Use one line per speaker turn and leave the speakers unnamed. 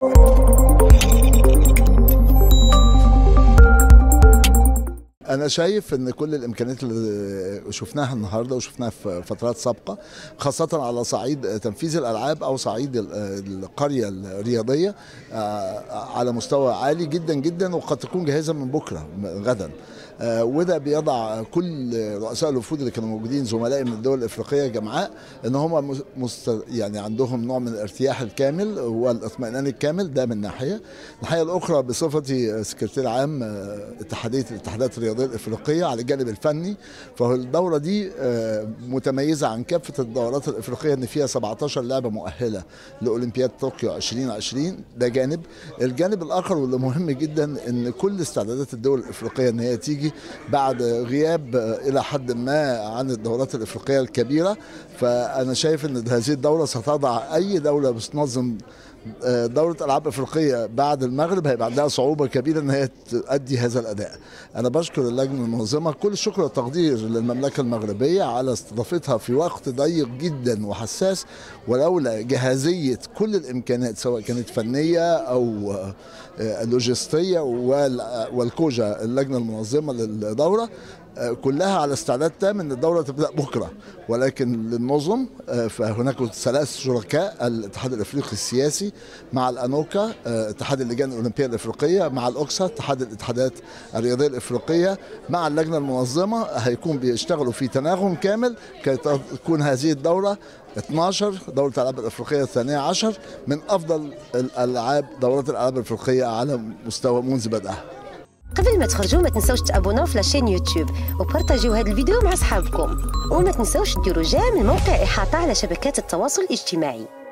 أنا شايف إن كل الإمكانيات اللي شفناها النهاردة وشفناها في فترات سابقة خاصة على صعيد تنفيذ الألعاب أو صعيد القرية الرياضية على مستوى عالي جدا جدا وقد تكون جاهزة من بكرة غدا وده بيضع كل رؤساء الوفود اللي كانوا موجودين زملائي من الدول الافريقيه جمعاء ان هم مست يعني عندهم نوع من الارتياح الكامل والاطمئنان الكامل ده من ناحيه، الناحيه الاخرى بصفتي سكرتير عام اتحاديه الاتحادات الرياضيه الافريقيه على الجانب الفني فهو الدوره دي متميزه عن كافه الدورات الافريقيه ان فيها 17 لعبه مؤهله لاولمبياد طوكيو 2020 ده جانب، الجانب الاخر واللي مهم جدا ان كل استعدادات الدول الافريقيه ان هي تيجي بعد غياب الى حد ما عن الدورات الافريقيه الكبيره فانا شايف ان هذه الدوره ستضع اي دوله بتنظم دورة ألعاب أفريقية بعد المغرب هيبقى عندها صعوبة كبيرة إن هي تؤدي هذا الأداء. أنا بشكر اللجنة المنظمة كل الشكر والتقدير للمملكة المغربية على استضافتها في وقت ضيق جدا وحساس ولولا جاهزية كل الإمكانات سواء كانت فنية أو لوجستية والكوجا اللجنة المنظمة للدورة كلها على استعداد تام ان الدوره تبدا بكره ولكن للنظم فهناك ثلاث شركاء الاتحاد الافريقي السياسي مع الانوكا اتحاد اللجان الاولمبيه الافريقيه مع الاوكسا اتحاد الاتحادات الرياضيه الافريقيه مع اللجنه المنظمه هيكون بيشتغلوا في تناغم كامل كي تكون هذه الدوره 12 دورة الألعاب الأفريقية الثانية عشر من أفضل الألعاب دورات الألعاب الأفريقية على مستوى منذ بدأها
قبل ما تخرجوا ما تنسوش تابوناو في لاشين يوتيوب وبارطاجيو هذا الفيديو مع اصحابكم وما تنسوش ديروا جيم الموقع احاطه على شبكات التواصل الاجتماعي